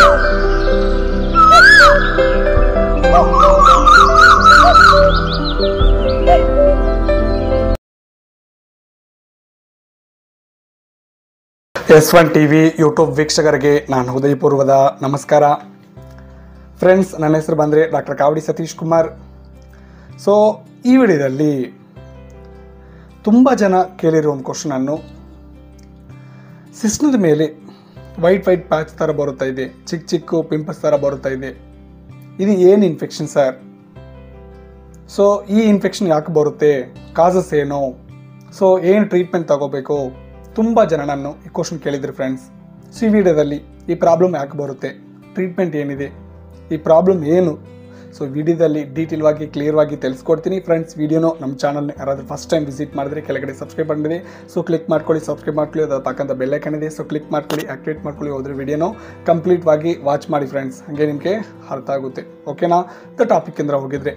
S one T V YouTube ವೀಕ್ಷಕರಿಗೆ ನಾನು ಹೃದಯಪೂರ್ವದ ನಮಸ್ಕಾರ ಫ್ರೆಂಡ್ಸ್ ನನ್ನ ಹೆಸರು ಬಂದರೆ ಡಾಕ್ಟರ್ ಕಾವಡಿ ಸತೀಶ್ ಕುಮಾರ್ ಸೊ ಈ ವಿಡಿಯೋದಲ್ಲಿ ತುಂಬ ಜನ ಕೇಳಿರೋ ಒಂದು ಕ್ವಶನನ್ನು ಸಿಸ್ಟದ ಮೇಲೆ ವೈಟ್ ವೈಟ್ ಪ್ಯಾಚ್ ಥರ ಬರುತ್ತಾ ಇದೆ ಚಿಕ್ಕ ಚಿಕ್ಕ ಪಿಂಪಲ್ಸ್ ಥರ ಬರುತ್ತಾ ಇದೆ ಇದು ಏನು ಇನ್ಫೆಕ್ಷನ್ ಸರ್ ಸೊ ಈ ಇನ್ಫೆಕ್ಷನ್ ಯಾಕೆ ಬರುತ್ತೆ ಕಾಸಸ್ ಏನು ಸೊ ಏನು ಟ್ರೀಟ್ಮೆಂಟ್ ತಗೋಬೇಕು ತುಂಬ ಜನ ನಾನು ಈ ಕ್ವಶನ್ ಕೇಳಿದ್ರು ಫ್ರೆಂಡ್ಸ್ ಸೊ ಈ ವಿಡಿಯೋದಲ್ಲಿ ಈ ಪ್ರಾಬ್ಲಮ್ ಯಾಕೆ ಬರುತ್ತೆ ಟ್ರೀಟ್ಮೆಂಟ್ ಏನಿದೆ ಈ ಪ್ರಾಬ್ಲಮ್ ಏನು ಸೊ ವಿಡಿಯೋದಲ್ಲಿ ಡೀಟೇಲ್ ಆಗಿ ಕ್ಲಿಯರ್ ಆಗಿ ತಿಳಿಸ್ಕೊಡ್ತೀನಿ ಫ್ರೆಂಡ್ಸ್ ವಿಡಿಯೋನು ನಮ್ಮ ಚಾನಲ್ನ ಯಾರಾದರೂ ಫಸ್ಟ್ ಟೈಮ್ ವಿಸಿಟ್ ಮಾಡಿದ್ರೆ ಕೆಳಗಡೆ ಸಬ್ಸ್ಕ್ರೈಬ್ ಬಂದಿದೆ ಸೊ ಕ್ಲಿಕ್ ಮಾಡ್ಕೊಳ್ಳಿ ಸಬ್ಸ್ಕ್ರೈಬ್ ಮಾಡ್ಕೊಳ್ಳಿ ಅದರ ಪಕ್ಕಂತ ಬೆಲ್ಲೈಕನ್ ಇದೆ ಸೊ ಕ್ಲಿಕ್ ಮಾಡ್ಕೊಳ್ಳಿ ಆಕ್ಟಿವೇಟ್ ಮಾಡ್ಕೊಳ್ಳಿ ಹೋದ್ರೆ ವಿಡಿಯೋನು ಕಂಪ್ಲೀಟ್ ಆಗಿ ವಾಚ್ ಮಾಡಿ ಫ್ರೆಂಡ್ಸ್ ಹಾಗೆ ನಿಮಗೆ ಅರ್ಥ ಆಗುತ್ತೆ ಓಕೆನಾ ದ ಟಾಪಿಕ್ ಇಂದ ಹೋಗಿದ್ರೆ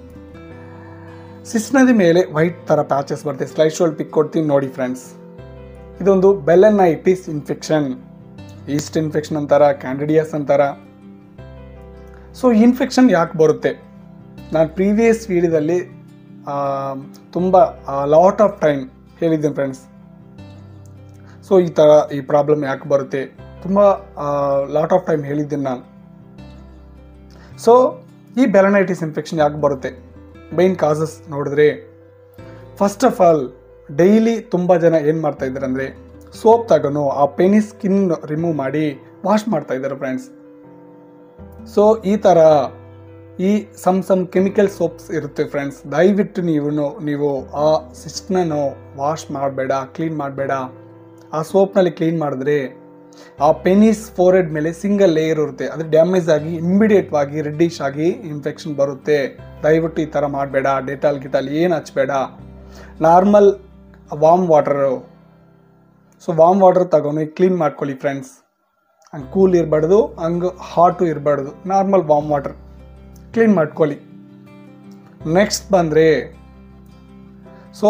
ಸಿಸ್ನದಿ ಮೇಲೆ ವೈಟ್ ಥರ ಪ್ಯಾಚಸ್ ಬರುತ್ತೆ ಸ್ಲೈಡ್ ಶೋಲ್ ಪಿಕ್ ಕೊಡ್ತೀನಿ ನೋಡಿ ಫ್ರೆಂಡ್ಸ್ ಇದೊಂದು ಬೆಲೆನೈಟಿಸ್ ಇನ್ಫೆಕ್ಷನ್ ಈಸ್ಟ್ ಇನ್ಫೆಕ್ಷನ್ ಅಂತಾರ ಕ್ಯಾಂಡಿಡಿಯಾಸ್ ಅಂತಾರ ಸೊ ಇನ್ಫೆಕ್ಷನ್ ಯಾಕೆ ಬರುತ್ತೆ ನಾನು ಪ್ರೀವಿಯಸ್ ವೀಡಿಯೋದಲ್ಲಿ ತುಂಬ ಲಾಟ್ ಆಫ್ ಟೈಮ್ ಹೇಳಿದ್ದೇನೆ ಫ್ರೆಂಡ್ಸ್ ಸೊ ಈ ಥರ ಈ ಪ್ರಾಬ್ಲಮ್ ಯಾಕೆ ಬರುತ್ತೆ ತುಂಬ ಲಾಟ್ ಆಫ್ ಟೈಮ್ ಹೇಳಿದ್ದೇನೆ ನಾನು ಸೊ ಈ ಬೆಲನೈಟಿಸ್ ಇನ್ಫೆಕ್ಷನ್ ಯಾಕೆ ಬರುತ್ತೆ ಮೈನ್ ಕಾಸಸ್ ನೋಡಿದ್ರೆ ಫಸ್ಟ್ ಆಫ್ ಆಲ್ ಡೈಲಿ ತುಂಬ ಜನ ಏನು ಮಾಡ್ತಾ ಇದ್ದಾರೆ ಅಂದರೆ ಸೋಪ್ ತಗೊಂಡು ಆ ಪೆನಿ ಸ್ಕಿನ್ ರಿಮೂವ್ ಮಾಡಿ ವಾಶ್ ಮಾಡ್ತಾ ಇದ್ದಾರೆ ಫ್ರೆಂಡ್ಸ್ ಸೊ ಈ ಥರ ಈ ಸಮ್ ಸಮ್ ಕೆಮಿಕಲ್ ಸೋಪ್ಸ್ ಇರುತ್ತೆ ಫ್ರೆಂಡ್ಸ್ ದಯವಿಟ್ಟು ನೀವು ನೀವು ಆ ಸಿಸ್ಟ್ನನ್ನು ವಾಶ್ ಮಾಡಬೇಡ ಕ್ಲೀನ್ ಮಾಡಬೇಡ ಆ ಸೋಪ್ನಲ್ಲಿ ಕ್ಲೀನ್ ಮಾಡಿದ್ರೆ ಆ ಪೆನಿಸ್ ಫೋರೆಡ್ ಮೇಲೆ ಸಿಂಗಲ್ ಲೇಯರ್ ಇರುತ್ತೆ ಅದು ಡ್ಯಾಮೇಜ್ ಆಗಿ ಇಮ್ಮಿಡಿಯೇಟ್ ಆಗಿ ರೆಡ್ಡಿಶ್ ಆಗಿ ಇನ್ಫೆಕ್ಷನ್ ಬರುತ್ತೆ ದಯವಿಟ್ಟು ಈ ಥರ ಮಾಡಬೇಡ ಡೆಟಾಲ್ ಗಿಟಾಲ್ ಏನು ಹಚ್ಬೇಡ normal warm water so warm water ತಗೊಂಡು ಕ್ಲೀನ್ ಮಾಡ್ಕೊಳ್ಳಿ ಫ್ರೆಂಡ್ಸ್ ಹಂಗೆ ಕೂಲ್ ಇರಬಾರ್ದು ಹಂಗೆ ಹಾಟು ಇರಬಾರ್ದು ನಾರ್ಮಲ್ ವಾಮ್ ವಾಟರ್ ಕ್ಲೀನ್ ಮಾಡ್ಕೊಳ್ಳಿ ನೆಕ್ಸ್ಟ್ ಬಂದರೆ ಸೊ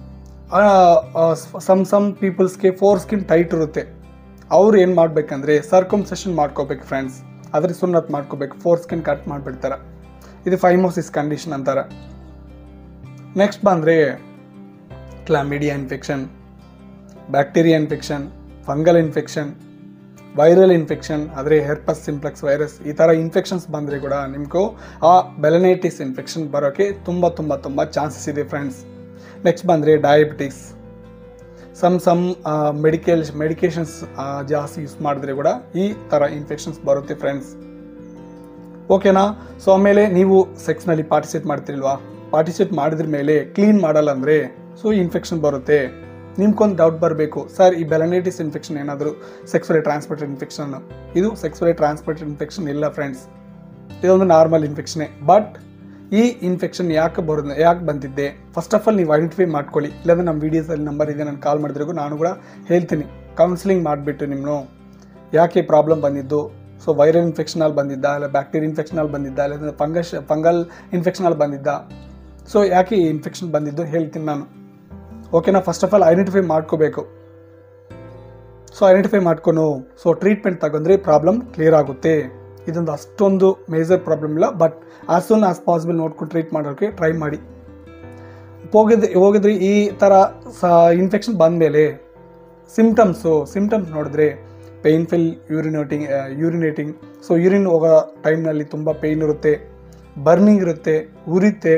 ಸಮ್ ಸಮ್ ಪೀಪಲ್ಸ್ಗೆ ಫೋರ್ ಸ್ಕಿನ್ ಟೈಟ್ ಇರುತ್ತೆ ಅವ್ರು ಏನು ಮಾಡ್ಬೇಕಂದ್ರೆ ಸರ್ಕಮ್ಸೆಷನ್ ಮಾಡ್ಕೋಬೇಕು ಫ್ರೆಂಡ್ಸ್ ಅದ್ರ ಸುನ್ನತ್ ಮಾಡ್ಕೋಬೇಕು ಫೋರ್ ಸ್ಕಿನ್ ಕಟ್ ಮಾಡಿಬಿಡ್ತಾರೆ ಇದು ಫೈಮೋಸಿಸ್ ಕಂಡೀಷನ್ ಅಂತಾರೆ ನೆಕ್ಸ್ಟ್ ಬಂದರೆ chlamydia infection bacteria infection fungal infection viral infection ಆದರೆ ಹೆರ್ಪಸ್ ಸಿಂಪ್ಲೆಕ್ಸ್ ವೈರಸ್ ಈ ಥರ ಇನ್ಫೆಕ್ಷನ್ಸ್ ಬಂದರೆ ಕೂಡ ನಿಮಗೂ ಆ ಬೆಲನೈಟಿಸ್ ಇನ್ಫೆಕ್ಷನ್ ಬರೋಕ್ಕೆ ತುಂಬ ತುಂಬ ತುಂಬ ಚಾನ್ಸಸ್ ಇದೆ ಫ್ರೆಂಡ್ಸ್ ನೆಕ್ಸ್ಟ್ ಬಂದರೆ diabetes some some medical medications ಜಾಸ್ತಿ ಯೂಸ್ ಮಾಡಿದ್ರೆ ಕೂಡ ಈ ಥರ ಇನ್ಫೆಕ್ಷನ್ಸ್ ಬರುತ್ತೆ ಫ್ರೆಂಡ್ಸ್ ಓಕೆನಾ ಸೊ ಆಮೇಲೆ ನೀವು ಸೆಕ್ಸ್ನಲ್ಲಿ ಪಾರ್ಟಿಸಿಪೇಟ್ ಮಾಡ್ತಿಲ್ವಾ ಪಾರ್ಟಿಸಿಪೇಟ್ ಮಾಡಿದ್ರ ಮೇಲೆ ಕ್ಲೀನ್ ಮಾಡಲ್ಲ ಅಂದರೆ ಸೊ ಇನ್ಫೆಕ್ಷನ್ ಬರುತ್ತೆ ನಿಮ್ಗೊಂದು ಡೌಟ್ ಬರಬೇಕು ಸರ್ ಈ ಬೆಲನೈಟಿಸ್ ಇನ್ಫೆಕ್ಷನ್ ಏನಾದರೂ ಸೆಕ್ಸುವಲಿ ಟ್ರಾನ್ಸ್ಮಿಟೆಡ್ ಇನ್ಫೆಕ್ಷನ್ ಇದು ಸೆಕ್ಸುವಲಿ ಟ್ರಾನ್ಸ್ಮಿಟೆಡ್ ಇನ್ಫೆಕ್ಷನ್ ಇಲ್ಲ ಫ್ರೆಂಡ್ಸ್ ಇದೊಂದು ನಾರ್ಮಲ್ ಇನ್ಫೆಕ್ಷನೇ ಬಟ್ ಈ ಇನ್ಫೆಕ್ಷನ್ ಯಾಕೆ ಬರೋದು ಯಾಕೆ ಬಂದಿದ್ದೆ ಫಸ್ಟ್ ಆಫ್ ಆಲ್ ನೀವು ಐಡೆಂಟಿಫೈ ಮಾಡ್ಕೊಳ್ಳಿ ಇಲ್ಲಾಂದ್ರೆ ನಮ್ಮ ವೀಡಿಯೋಸಲ್ಲಿ ನಂಬರ್ ಇದೆ ನಾನು ಕಾಲ್ ಮಾಡಿದ್ರಿಗೂ ನಾನು ಕೂಡ ಹೇಳ್ತೀನಿ ಕೌನ್ಸಿಲಿಂಗ್ ಮಾಡಿಬಿಟ್ಟು ನಿಮ್ಮನ್ನು ಯಾಕೆ ಪ್ರಾಬ್ಲಮ್ ಬಂದಿದ್ದು ಸೊ ವೈರಲ್ ಇನ್ಫೆಕ್ಷನಲ್ಲಿ ಬಂದಿದ್ದ ಇಲ್ಲ ಬ್ಯಾಕ್ಟೀರಿಯಾ ಇನ್ಫೆಕ್ಷನಲ್ಲಿ ಬಂದಿದ್ದ ಇಲ್ಲ ಫಂಗಸ್ ಫಂಗಲ್ ಇನ್ಫೆಕ್ಷನಲ್ಲಿ ಬಂದಿದ್ದ ಸೊ ಯಾಕೆ ಈ ಇನ್ಫೆಕ್ಷನ್ ಬಂದಿದ್ದು ಹೇಳ್ತೀನಿ ನಾನು ಓಕೆನಾ ಫಸ್ಟ್ ಆಫ್ ಆಲ್ ಐಡೆಂಟಿಫೈ ಮಾಡ್ಕೋಬೇಕು ಸೊ ಐಡೆಂಟಿಫೈ ಮಾಡ್ಕೊಂಡು ಸೊ ಟ್ರೀಟ್ಮೆಂಟ್ ತಗೊಂಡ್ರೆ ಪ್ರಾಬ್ಲಮ್ ಕ್ಲಿಯರ್ ಆಗುತ್ತೆ ಇದೊಂದು ಅಷ್ಟೊಂದು ಮೇಜರ್ ಪ್ರಾಬ್ಲಮ್ ಇಲ್ಲ but as soon as possible ನೋಡ್ಕೊಂಡು ಟ್ರೀಟ್ ಮಾಡೋಕ್ಕೆ ಟ್ರೈ ಮಾಡಿ ಹೋಗಿದ್ರೆ ಹೋಗಿದ್ರೆ ಈ ಥರ ಸ ಇನ್ಫೆಕ್ಷನ್ ಬಂದಮೇಲೆ ಸಿಮ್ಟಮ್ಸು ಸಿಮ್ಟಮ್ಸ್ ನೋಡಿದ್ರೆ painful urinating urinating so urine ಹೋಗೋ ಟೈಮ್ನಲ್ಲಿ ತುಂಬ ಪೇಯ್ನ್ ಇರುತ್ತೆ ಬರ್ನಿಂಗ್ ಇರುತ್ತೆ ಉರಿತೆ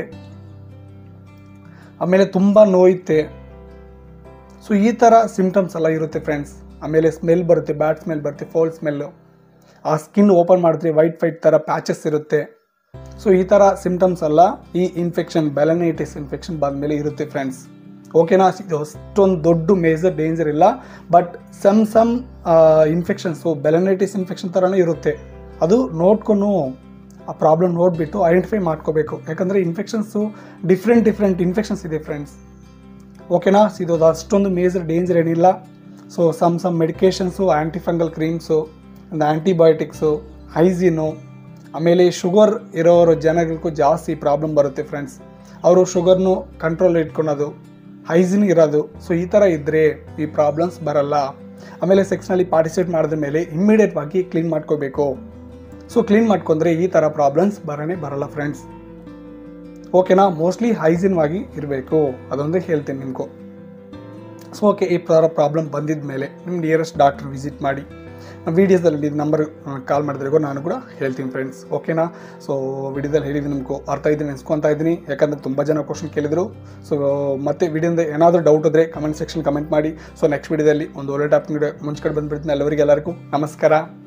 ಆಮೇಲೆ ತುಂಬ ನೋಯುತ್ತೆ ಸೊ ಈ ಥರ ಸಿಮ್ಟಮ್ಸ್ ಎಲ್ಲ ಇರುತ್ತೆ ಫ್ರೆಂಡ್ಸ್ ಆಮೇಲೆ ಸ್ಮೆಲ್ ಬರುತ್ತೆ ಬ್ಯಾಡ್ ಸ್ಮೆಲ್ ಬರುತ್ತೆ ಫೋಲ್ ಸ್ಮೆಲ್ಲು ಆ ಸ್ಕಿನ್ ಓಪನ್ ಮಾಡಿದ್ರೆ ವೈಟ್ ವೈಟ್ ಥರ ಪ್ಯಾಚಸ್ ಇರುತ್ತೆ ಸೊ ಈ ಥರ ಸಿಮ್ಟಮ್ಸ್ ಎಲ್ಲ ಈ ಇನ್ಫೆಕ್ಷನ್ ಬೆಲನೈಟಿಸ್ ಇನ್ಫೆಕ್ಷನ್ ಬಂದಮೇಲೆ ಇರುತ್ತೆ ಫ್ರೆಂಡ್ಸ್ ಓಕೆನಾ ಇದು ಅಷ್ಟೊಂದು ದೊಡ್ಡ ಮೇಜರ್ ಡೇಂಜರ್ ಇಲ್ಲ but some some infections balanitis infection ಥರನೇ ಇರುತ್ತೆ ಅದು ನೋಡ್ಕೊಂಡು ಆ ಪ್ರಾಬ್ಲಮ್ ನೋಡಿಬಿಟ್ಟು ಐಡೆಂಟಿಫೈ ಮಾಡ್ಕೋಬೇಕು ಯಾಕಂದರೆ ಇನ್ಫೆಕ್ಷನ್ಸು ಡಿಫ್ರೆಂಟ್ ಡಿಫ್ರೆಂಟ್ ಇನ್ಫೆಕ್ಷನ್ಸ್ ಇದೆ ಫ್ರೆಂಡ್ಸ್ ಓಕೆನಾ ಇದು ಅಷ್ಟೊಂದು ಮೇಜರ್ ಡೇಂಜರ್ ಏನಿಲ್ಲ so some some medications antifungal creams ಒಂದು ಆ್ಯಂಟಿಬಯೋಟಿಕ್ಸು ಹೈಜೀನು ಆಮೇಲೆ ಶುಗರ್ ಇರೋರು ಜನಗಳಿಗೂ ಜಾಸ್ತಿ ಪ್ರಾಬ್ಲಮ್ ಬರುತ್ತೆ ಫ್ರೆಂಡ್ಸ್ ಅವರು ಶುಗರ್ನು ಕಂಟ್ರೋಲ್ ಇಟ್ಕೊಳೋದು ಹೈಜೀನ್ ಇರೋದು ಸೊ ಈ ಥರ ಇದ್ದರೆ ಈ ಪ್ರಾಬ್ಲಮ್ಸ್ ಬರಲ್ಲ ಆಮೇಲೆ ಸೆಕ್ಸ್ನಲ್ಲಿ ಪಾರ್ಟಿಸಿಪೇಟ್ ಮಾಡಿದ ಮೇಲೆ ಇಮ್ಮಿಡಿಯೇಟ್ವಾಗಿ ಕ್ಲೀನ್ ಮಾಡ್ಕೋಬೇಕು ಸೊ ಕ್ಲೀನ್ ಮಾಡ್ಕೊಂಡ್ರೆ ಈ ಥರ ಪ್ರಾಬ್ಲಮ್ಸ್ ಬರೋನೇ ಬರಲ್ಲ ಫ್ರೆಂಡ್ಸ್ ಓಕೆನಾ ಮೋಸ್ಟ್ಲಿ ಹೈಜಿನ್ವಾಗಿ ಇರಬೇಕು ಅದೊಂದೇ ಹೇಳ್ತೀನಿ ನಿಮಗೂ ಸೊ ಓಕೆ ಈ ಥರ ಪ್ರಾಬ್ಲಮ್ ಬಂದಿದ ಮೇಲೆ ನಿಮ್ಮ ನಿಯರೆಸ್ಟ್ ಡಾಕ್ಟರ್ ವಿಸಿಟ್ ಮಾಡಿ ವೀಡಿಯೋದಲ್ಲಿ ನಂಬರ್ ಕಾಲ್ ಮಾಡಿದ್ರಿಗೋ ನಾನು ಕೂಡ ಹೇಳ್ತೀನಿ ಫ್ರೆಂಡ್ಸ್ ಓಕೆನಾ ಸೊ ವಿಡಿಯೋದಲ್ಲಿ ಹೇಳಿದ್ದೀನಿ ನಿಮ್ಗೆ ಅರ್ಥ ಇದ್ದೀನಿ ನೆನೆಸ್ಕೊತಾ ಇದ್ದೀನಿ ಯಾಕಂದರೆ ತುಂಬ ಜನ ಕ್ವಶನ್ ಕೇಳಿದರು ಸೊ ಮತ್ತೆ ವಿಡಿಯೋದಿಂದ ಏನಾದರೂ ಡೌಟ್ ಇದ್ದರೆ ಕಮೆಂಟ್ ಸೆಕ್ಷನ್ ಕಮೆಂಟ್ ಮಾಡಿ ಸೊ ನೆಕ್ಸ್ಟ್ ವಿಡಿಯೋದಲ್ಲಿ ಒಂದು ಒಳ್ಳೆ ಟಾಪಿಕ್ ಮುಂಚ್ಕಡೆ ಬಂದುಬಿಡ್ತೀನಿ ಎಲ್ಲರಿಗೆಲ್ಲರಿಗೂ ನಮಸ್ಕಾರ